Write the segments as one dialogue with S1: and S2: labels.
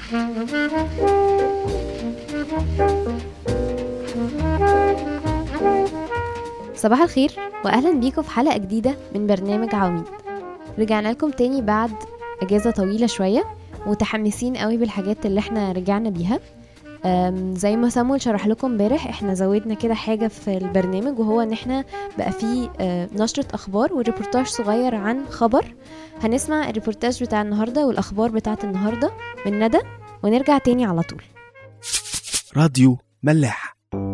S1: صباح الخير واهلا بيكم في حلقه جديده من برنامج عواميد رجعنا لكم تاني بعد اجازه طويله شويه متحمسين قوي بالحاجات اللي احنا رجعنا بيها أم، زي ما سامويل شرح لكم امبارح احنا زودنا كده حاجه في البرنامج وهو ان احنا بقى فيه آه، نشره اخبار وريبورتاج صغير عن خبر هنسمع الريبورتاج بتاع النهارده والاخبار بتاعت النهارده من ندى ونرجع تاني على طول
S2: راديو ملاح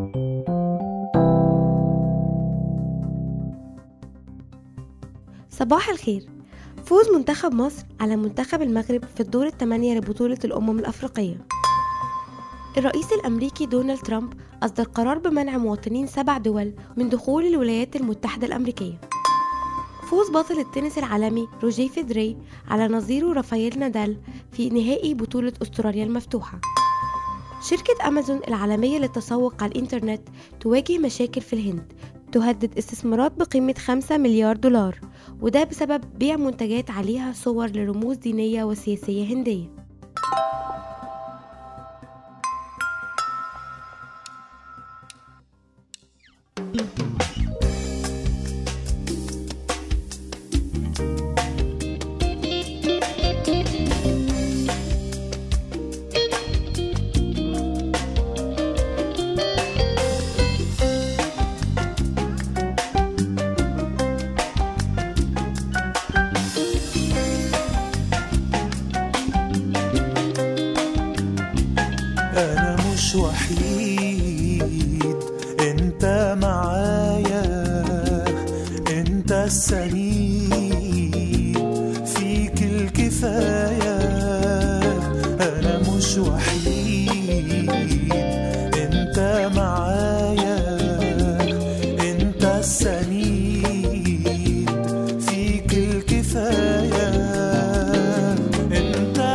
S3: صباح الخير فوز منتخب مصر على منتخب المغرب في الدور الثمانية لبطولة الأمم الأفريقية الرئيس الأمريكي دونالد ترامب أصدر قرار بمنع مواطنين سبع دول من دخول الولايات المتحدة الأمريكية فوز بطل التنس العالمي روجيه فيدري على نظيره رافائيل نادال في نهائي بطولة أستراليا المفتوحة شركة أمازون العالمية للتسوق على الإنترنت تواجه مشاكل في الهند تهدد استثمارات بقيمة 5 مليار دولار وده بسبب بيع منتجات عليها صور لرموز دينية وسياسية هندية
S4: أنا مش وحيد أنت معايا أنت السند فيك الكفاية أنا مش وحيد أنت معايا أنت السند فيك الكفاية أنت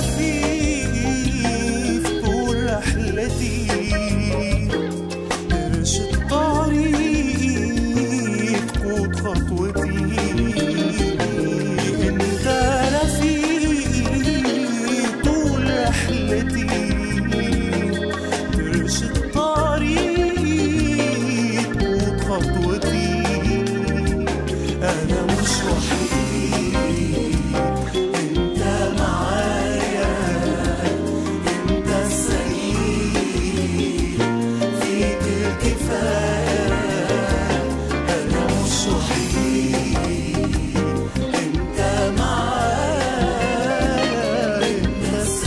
S4: رفيق طول رحلتي ارشد طريق قود خطوتي انت رفيق طول رحلتي ارشد طريق قود خطوتي انا مش وحيد انت معايا انت السعيد فيك الكفاية أنا مش وحيد أنت معايا أنت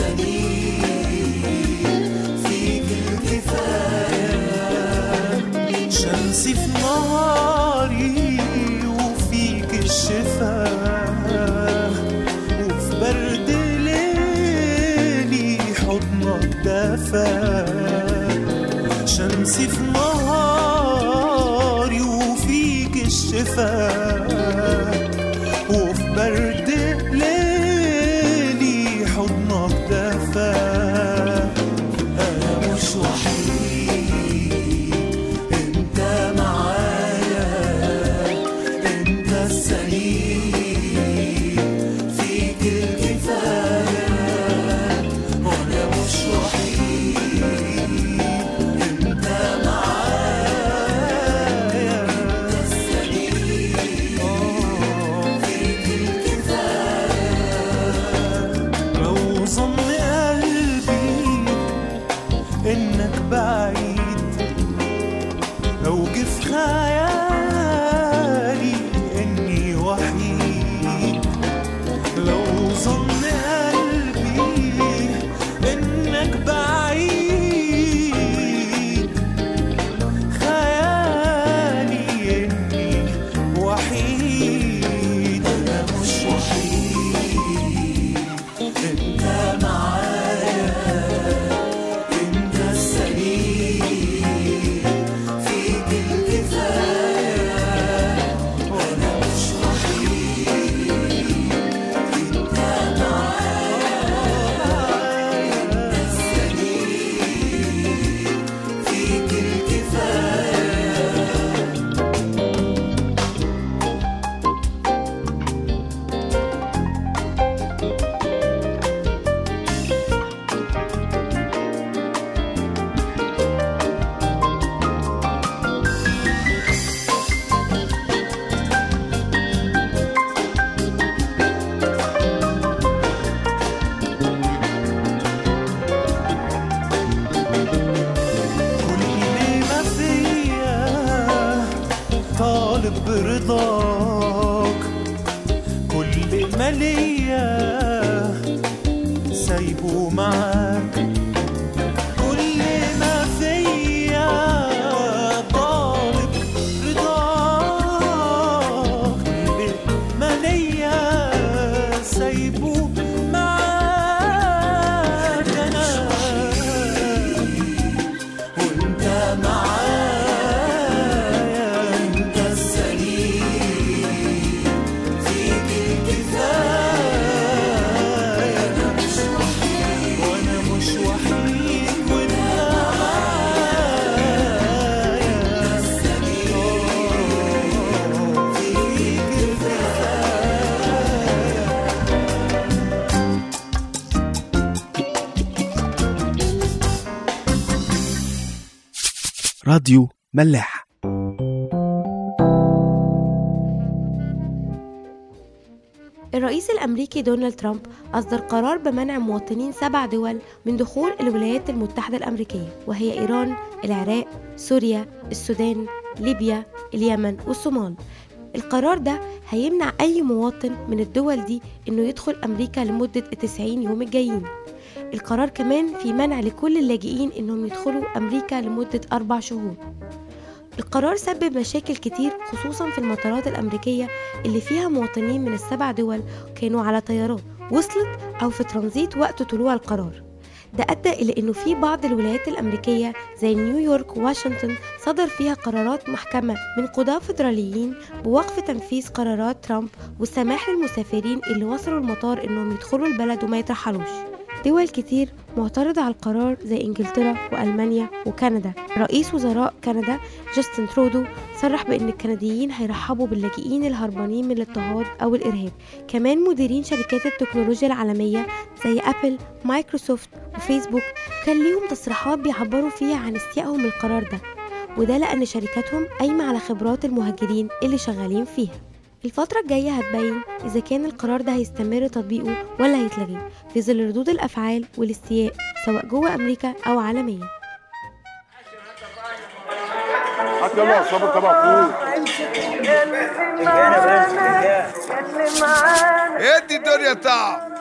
S4: السعيد فيك الكفاية شمسي في نهاري وفيك الشفاء وفي برد ليلي حضنك دفا شمسي في نهاري وفيك الشفاء وفي برد ليلي حضنك دفا أنا مش وحيد أنت معايا أنت السعيد فيك الكفاية وأنا مش وحيد أنت معايا مياه سايبه معاك كل ما فيا طالب رضاك ما ليا سايبه معاك انا وانت معايا انت السليم فيك الكفاية انا مش وحيد وانا مش وحيد وانت معايا فيك الكفاية
S2: راديو ملاح
S3: الرئيس الأمريكي دونالد ترامب أصدر قرار بمنع مواطنين سبع دول من دخول الولايات المتحدة الأمريكية وهي إيران، العراق، سوريا، السودان، ليبيا، اليمن والصومال القرار ده هيمنع أي مواطن من الدول دي إنه يدخل أمريكا لمدة 90 يوم الجايين القرار كمان في منع لكل اللاجئين إنهم يدخلوا أمريكا لمدة أربع شهور القرار سبب مشاكل كتير خصوصا في المطارات الأمريكية اللي فيها مواطنين من السبع دول كانوا على طيارات وصلت أو في ترانزيت وقت طلوع القرار ده أدى إلى إنه في بعض الولايات الأمريكية زي نيويورك وواشنطن صدر فيها قرارات محكمة من قضاة فيدراليين بوقف تنفيذ قرارات ترامب والسماح للمسافرين اللي وصلوا المطار إنهم يدخلوا البلد وما يترحلوش دول كتير معترضة على القرار زي إنجلترا وألمانيا وكندا رئيس وزراء كندا جاستن ترودو صرح بأن الكنديين هيرحبوا باللاجئين الهربانين من الاضطهاد أو الإرهاب كمان مديرين شركات التكنولوجيا العالمية زي أبل مايكروسوفت وفيسبوك كان ليهم تصريحات بيعبروا فيها عن استيائهم من القرار ده وده لأن شركاتهم قايمة على خبرات المهاجرين اللي شغالين فيها الفترة الجاية هتبين إذا كان القرار ده هيستمر تطبيقه ولا هيتلغي في ظل ردود الأفعال والاستياء سواء جوه أمريكا أو عالميا
S5: هات يلا صابر طبق فول
S6: ادي الدنيا تعب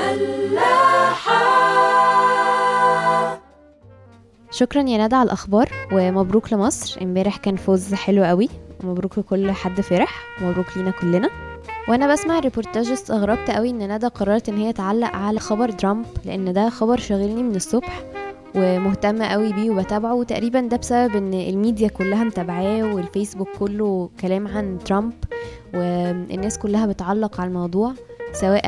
S1: شكرا يا ندى على الاخبار ومبروك لمصر امبارح كان فوز حلو قوي ومبروك لكل حد فرح ومبروك لينا كلنا وانا بسمع الريبورتاج استغربت قوي ان ندى قررت ان هي تعلق على خبر ترامب لان ده خبر شاغلني من الصبح ومهتمة قوي بيه وبتابعه وتقريبا ده بسبب ان الميديا كلها متابعاه والفيسبوك كله كلام عن ترامب والناس كلها بتعلق على الموضوع سواء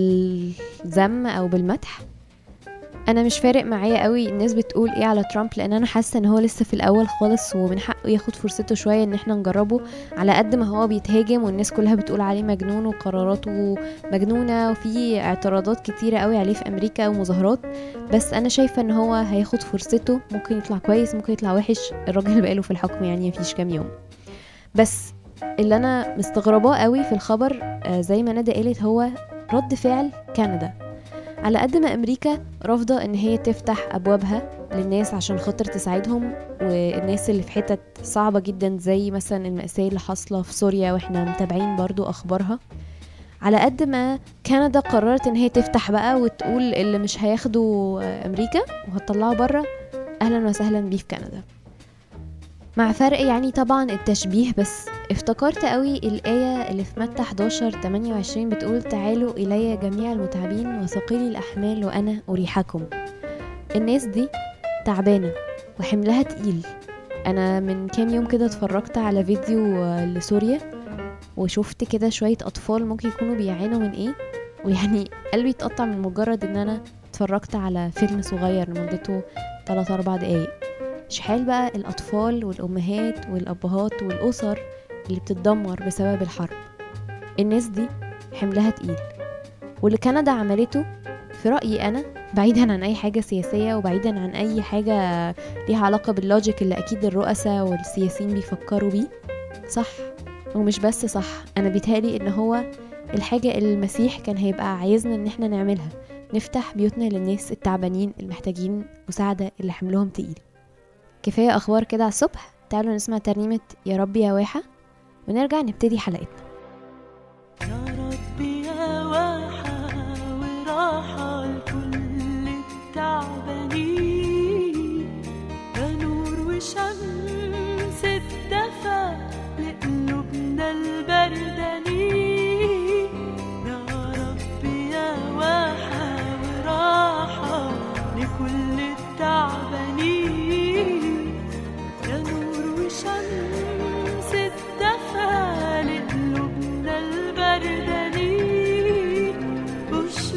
S1: بالذم او بالمدح انا مش فارق معايا قوي الناس بتقول ايه على ترامب لان انا حاسه ان هو لسه في الاول خالص ومن حقه ياخد فرصته شويه ان احنا نجربه على قد ما هو بيتهاجم والناس كلها بتقول عليه مجنون وقراراته مجنونه وفي اعتراضات كتيره قوي عليه في امريكا ومظاهرات بس انا شايفه ان هو هياخد فرصته ممكن يطلع كويس ممكن يطلع وحش الراجل بقاله في الحكم يعني مفيش كام يوم بس اللي انا مستغرباه قوي في الخبر آه، زي ما ندى قالت هو رد فعل كندا على قد ما امريكا رافضه ان هي تفتح ابوابها للناس عشان خاطر تساعدهم والناس اللي في حتت صعبه جدا زي مثلا المأساة اللي حاصله في سوريا واحنا متابعين برضو اخبارها على قد ما كندا قررت ان هي تفتح بقى وتقول اللي مش هياخدوا امريكا وهتطلعوا بره اهلا وسهلا بيه في كندا مع فرق يعني طبعا التشبيه بس افتكرت قوي الآية اللي في متى 11 28 بتقول تعالوا إلي جميع المتعبين وثقيلي الأحمال وأنا أريحكم الناس دي تعبانة وحملها تقيل أنا من كام يوم كده اتفرجت على فيديو آه، لسوريا وشفت كده شوية أطفال ممكن يكونوا بيعانوا من إيه ويعني قلبي اتقطع من مجرد إن أنا اتفرجت على فيلم صغير لمدته 3 4 دقايق شحال بقى الأطفال والأمهات والأبهات والأسر اللي بتتدمر بسبب الحرب الناس دي حملها تقيل واللي كندا عملته في رأيي أنا بعيدا عن أي حاجة سياسية وبعيدا عن أي حاجة ليها علاقة باللوجيك اللي أكيد الرؤساء والسياسيين بيفكروا بيه صح ومش بس صح أنا بيتهيألي إن هو الحاجة اللي المسيح كان هيبقى عايزنا إن احنا نعملها نفتح بيوتنا للناس التعبانين المحتاجين مساعدة اللي حملهم تقيل كفاية أخبار كده على الصبح تعالوا نسمع ترنيمة يا رب يا واحة ونرجع نبتدي حلقتنا
S4: يا ربي يا واحة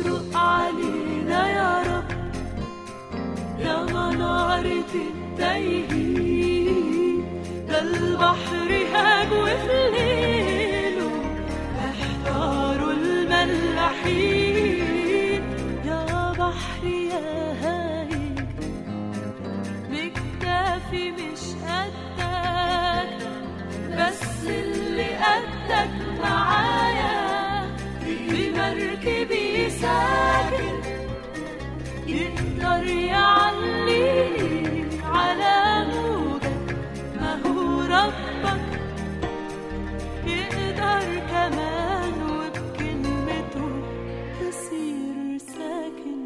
S7: اشرق علينا يا رب يا منارة التايهين ده البحر هاج وفي ليله احتاروا الملاحين يا بحر يا هايل بكتافي مش قدك بس اللي قدك معايا بمركبي ساكن يقدر يعليني على موجك ما هو ربك يقدر كمان وبكلمته تصير ساكن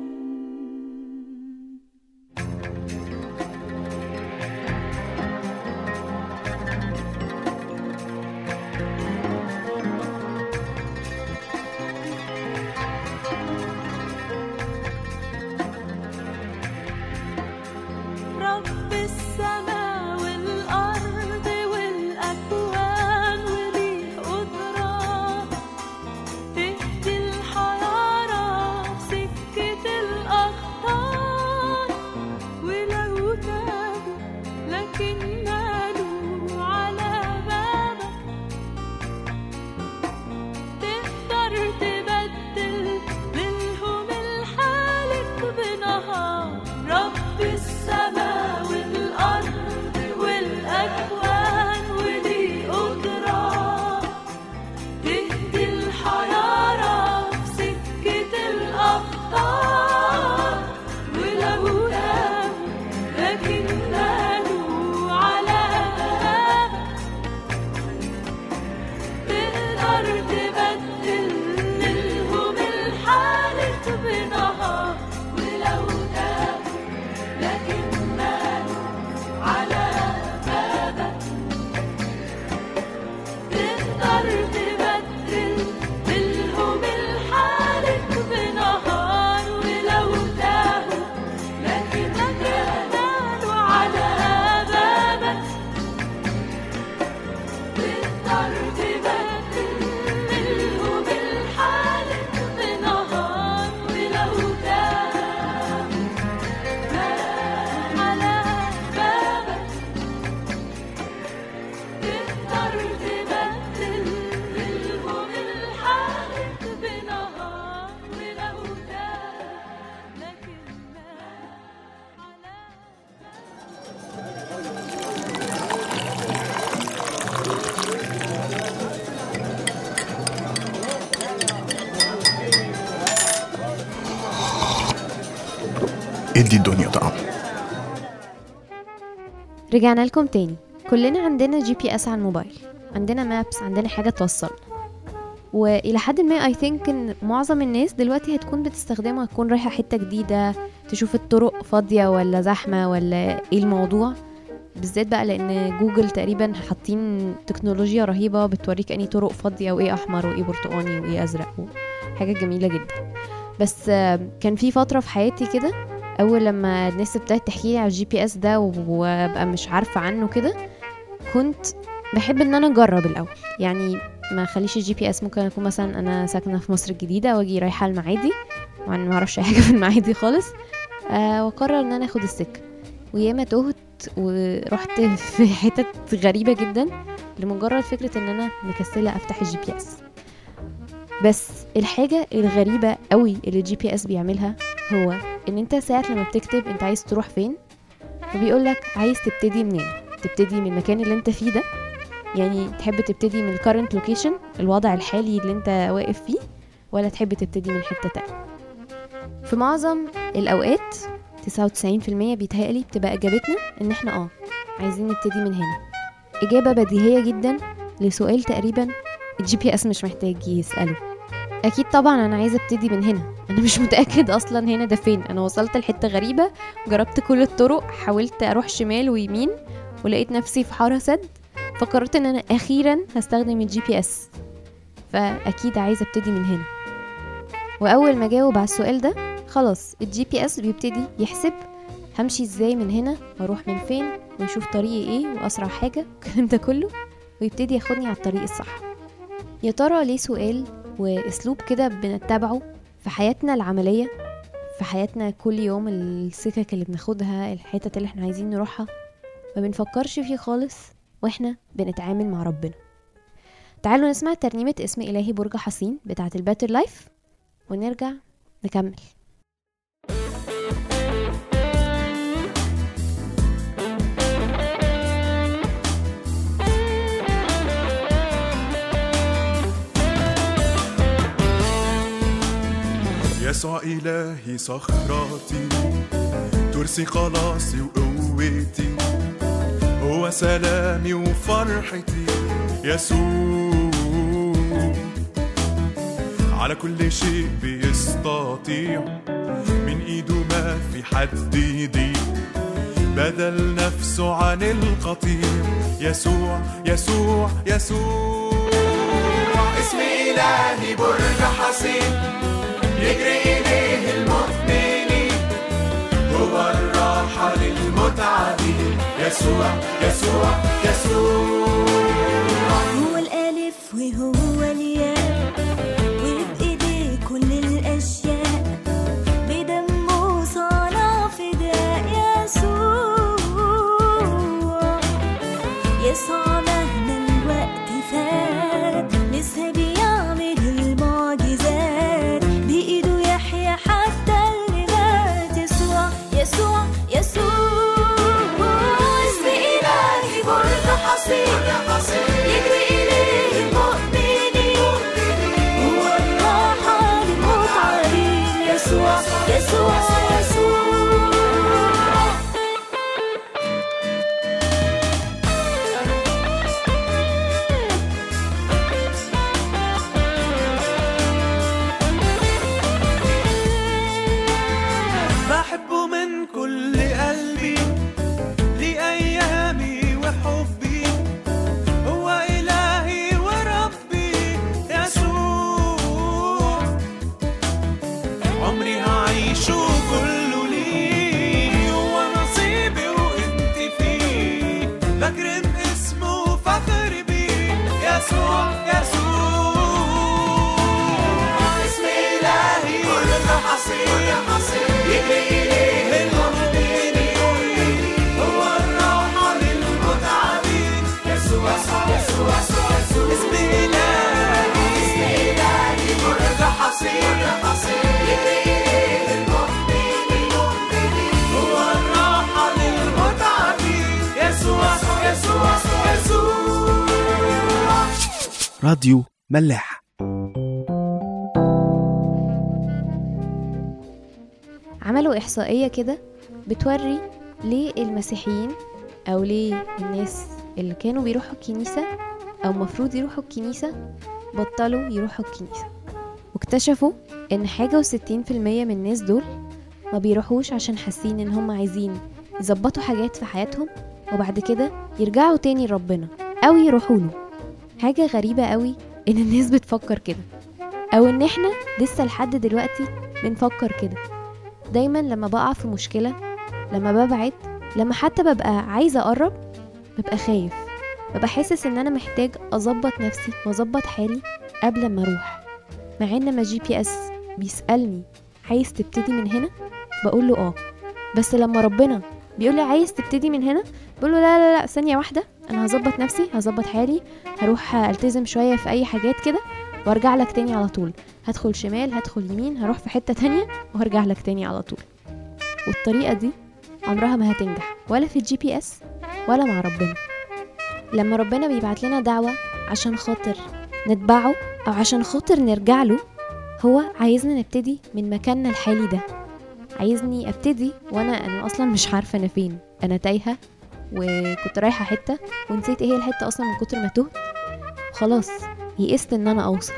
S7: رب السماء والأرض والأكوان وليه قدرة تهدي الحيارى في سكة الأخطار ولو تابوا لكن مالوا على بابك تقدر تبدل منهم الحالك بنهار رب السماء والأرض والأكوان وليه قدرة تهدي الحيارى في سكة الأخطار ولو تابوا لكن مالوا على بابك تقدر تبدل منهم الحالة بنهار ولو تابوا لكن مالوا على بابك تقدر تبدل منهم الحالة بنهار ولو تابوا لكن مالوا على بابك تقدر تبدل منهم الحالة بنهار ولو تاب على بابك تقدر تبدل منهم الحالة بنهار ولو تاب لكن ما على
S2: ادي الدنيا طعم
S1: رجعنا لكم تاني كلنا عندنا جي بي اس على الموبايل عندنا مابس عندنا حاجه توصلنا والى حد ما اي ثينك ان معظم الناس دلوقتي هتكون بتستخدمها هتكون رايحه حته جديده تشوف الطرق فاضيه ولا زحمه ولا ايه الموضوع بالذات بقى لان جوجل تقريبا حاطين تكنولوجيا رهيبه بتوريك اني طرق فاضيه وايه احمر وايه برتقاني وايه ازرق حاجه جميله جدا بس آه، كان في فتره في حياتي كده اول لما الناس ابتدت تحكي لي على الجي بي اس ده وابقى مش عارفه عنه كده كنت بحب ان انا اجرب الاول يعني ما اخليش الجي بي اس ممكن اكون مثلا انا ساكنه في مصر الجديده واجي رايحه المعادي وانا ما اعرفش اي حاجه في المعادي خالص آه واقرر ان انا اخد السكه وياما تهت ورحت في حتت غريبه جدا لمجرد فكره ان انا مكسله افتح الجي بي اس بس الحاجه الغريبه قوي اللي الجي بي اس بيعملها هو ان انت ساعه لما بتكتب انت عايز تروح فين فبيقول لك عايز تبتدي منين تبتدي من المكان اللي انت فيه ده يعني تحب تبتدي من الكارنت لوكيشن الوضع الحالي اللي انت واقف فيه ولا تحب تبتدي من حته تانية في معظم الاوقات 99% بيتهيألي بتبقى اجابتنا ان احنا اه عايزين نبتدي من هنا اجابه بديهيه جدا لسؤال تقريبا الجي بي اس مش محتاج يساله اكيد طبعا انا عايزه ابتدي من هنا انا مش متاكد اصلا هنا ده فين انا وصلت لحته غريبه جربت كل الطرق حاولت اروح شمال ويمين ولقيت نفسي في حاره سد فقررت ان انا اخيرا هستخدم الجي بي اس فاكيد عايزه ابتدي من هنا واول ما جاوب على السؤال ده خلاص الجي بي اس بيبتدي يحسب همشي ازاي من هنا واروح من فين ويشوف طريقي ايه واسرع حاجه الكلام ده كله ويبتدي ياخدني على الطريق الصح يا ترى ليه سؤال واسلوب كده بنتبعه في في حياتنا العملية في حياتنا كل يوم السكك اللي بناخدها الحتت اللي احنا عايزين نروحها ما بنفكرش فيه خالص واحنا بنتعامل مع ربنا تعالوا نسمع ترنيمة اسم إلهي برج حصين بتاعة الباتر لايف ونرجع نكمل
S4: يسوع إلهي صخرتي ترسي خلاصي وقوتي هو سلامي وفرحتي يسوع على كل شيء بيستطيع من ايده ما في حد يضيق بدل نفسه عن القطيع يسوع يسوع يسوع اسم إلهي برج حصين يجري إليه المؤمنين هو الراحة للمتعبين يسوع يسوع يسوع
S8: هو الألف وهو الياء وبإيديه كل الأشياء بدمه صنع فداء يسوع يسوع مهما الوقت فات لسه بيعمل المعجزات بإيده يحيى حتى اللي مات يسوع يسوع يسوع اسم إلهي برج حصين يجري إليه المؤمنين هو الراحة للمتعبين يسوع يسوع يسوع
S4: بحبه من كل قلبي لأيامي وحبي هو إلهي وربي يسوع عمري هعيشه كله ليه هو نصيبي وانت فيه بكرم اسمه وفخر بيه يسوع يسوع اسم إلهي كل حصين يجري إليه المؤمنين هو الراحة للمتعبين يسوع يسوع يسوع اسم إلهي اسم إلهي كل حصين يجري إليه المؤمنين هو الراحة للمتعبين يسوع يسوع يسوع
S2: راديو ملاح
S1: عملوا إحصائية كده بتوري ليه المسيحيين أو ليه الناس اللي كانوا بيروحوا الكنيسة أو مفروض يروحوا الكنيسة بطلوا يروحوا الكنيسة واكتشفوا إن حاجة وستين في المية من الناس دول ما بيروحوش عشان حاسين إن هم عايزين يظبطوا حاجات في حياتهم وبعد كده يرجعوا تاني لربنا أو يروحوا له حاجة غريبة قوي إن الناس بتفكر كده أو إن إحنا لسه لحد دلوقتي بنفكر كده دايما لما بقع في مشكلة لما ببعد لما حتى ببقى عايزة أقرب ببقى خايف ببقى حاسس إن أنا محتاج أظبط نفسي وأظبط حالي قبل ما أروح مع إن ما جي بي إس بيسألني عايز تبتدي من هنا بقول له آه بس لما ربنا بيقول لي عايز تبتدي من هنا بقول له لا لا لا ثانية واحدة أنا هظبط نفسي هظبط حالي هروح ألتزم شوية في أي حاجات كده وارجع لك تاني على طول هدخل شمال هدخل يمين هروح في حتة تانية وهرجع لك تاني على طول والطريقة دي عمرها ما هتنجح ولا في الجي بي اس ولا مع ربنا لما ربنا بيبعت لنا دعوة عشان خاطر نتبعه أو عشان خاطر نرجع له هو عايزنا نبتدي من مكاننا الحالي ده عايزني ابتدي وانا انا اصلا مش عارفه انا فين انا تايهه وكنت رايحه حته ونسيت ايه هي الحته اصلا من كتر ما تهت خلاص يئست ان انا اوصل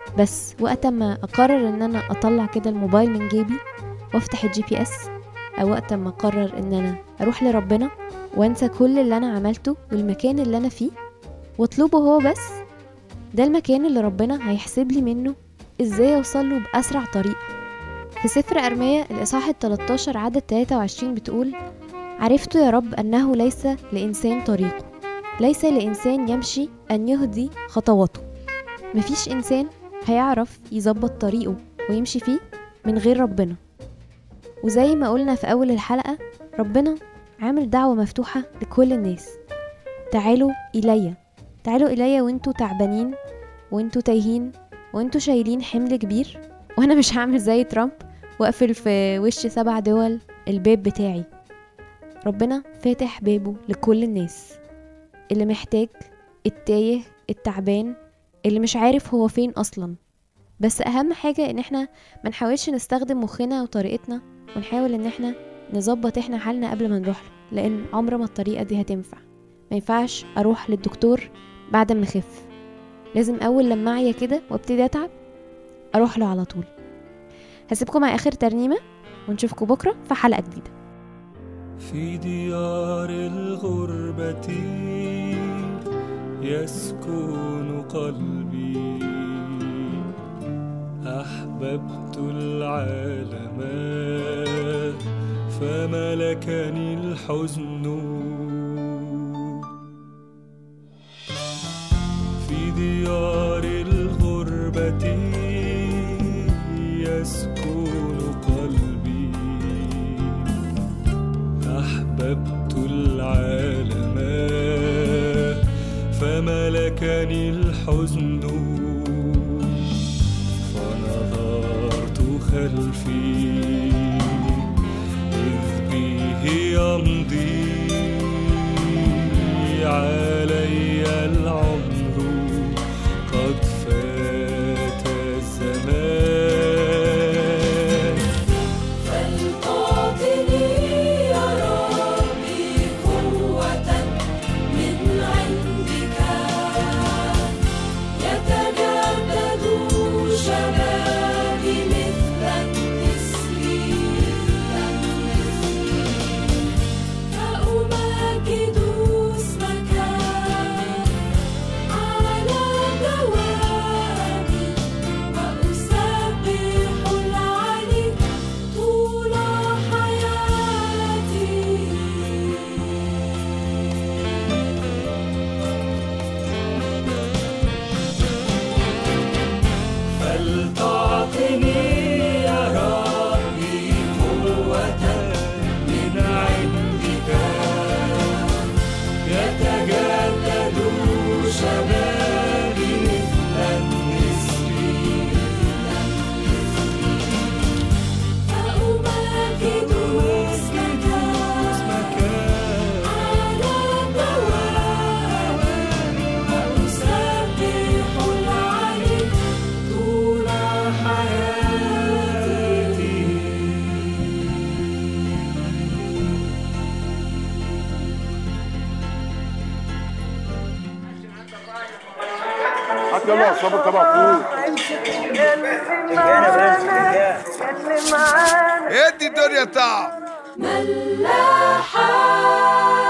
S1: بس وقت ما اقرر ان انا اطلع كده الموبايل من جيبي وافتح الجي بي اس او وقت ما اقرر ان انا اروح لربنا وانسى كل اللي انا عملته والمكان اللي انا فيه واطلبه هو بس ده المكان اللي ربنا هيحسب لي منه ازاي اوصل له باسرع طريقه في سفر ارميا الاصحاح ال 13 عدد 23 بتقول عرفت يا رب انه ليس لانسان طريقه ليس لانسان يمشي ان يهدي خطواته مفيش انسان هيعرف يظبط طريقه ويمشي فيه من غير ربنا وزي ما قلنا في أول الحلقة ربنا عامل دعوة مفتوحة لكل الناس تعالوا إليا تعالوا إليا وانتوا تعبانين وانتوا تايهين وانتوا شايلين حمل كبير وانا مش هعمل زي ترامب واقفل في وش سبع دول الباب بتاعي ربنا فاتح بابه لكل الناس اللي محتاج التايه التعبان اللي مش عارف هو فين اصلا بس اهم حاجة ان احنا ما نحاولش نستخدم مخنا وطريقتنا ونحاول ان احنا نظبط احنا حالنا قبل ما نروح له لان عمر ما الطريقة دي هتنفع ما ينفعش اروح للدكتور بعد ما اخف لازم اول لما اعيا كده وابتدي اتعب اروح له على طول هسيبكم مع اخر ترنيمة ونشوفكم بكرة في حلقة جديدة
S4: في ديار الغربة يسكن قلبي أحببت العالم فملكني الحزن في ديار الغربة يسكن قلبي أحببت العالم فملكني الحزن فنظرت خلفي إذ به يمضي علي العمر قد فات الزمان
S7: فلتعطني يا ربي قوة من عندك يتجدد شبابي مثل النسر فأمجد اسمك على دوامي وأسبح العلي طول حياتي
S4: فلتعطني يا ربي قوة من عندك يتجدد شبابي مثل النسر
S7: فأمجد اسمك
S4: اسمك
S7: على دوامي وأسبح العلي طول حياتي
S5: حتى الله صبر طبعا فوق
S6: ادي الدنيا طعم
S7: ملاحة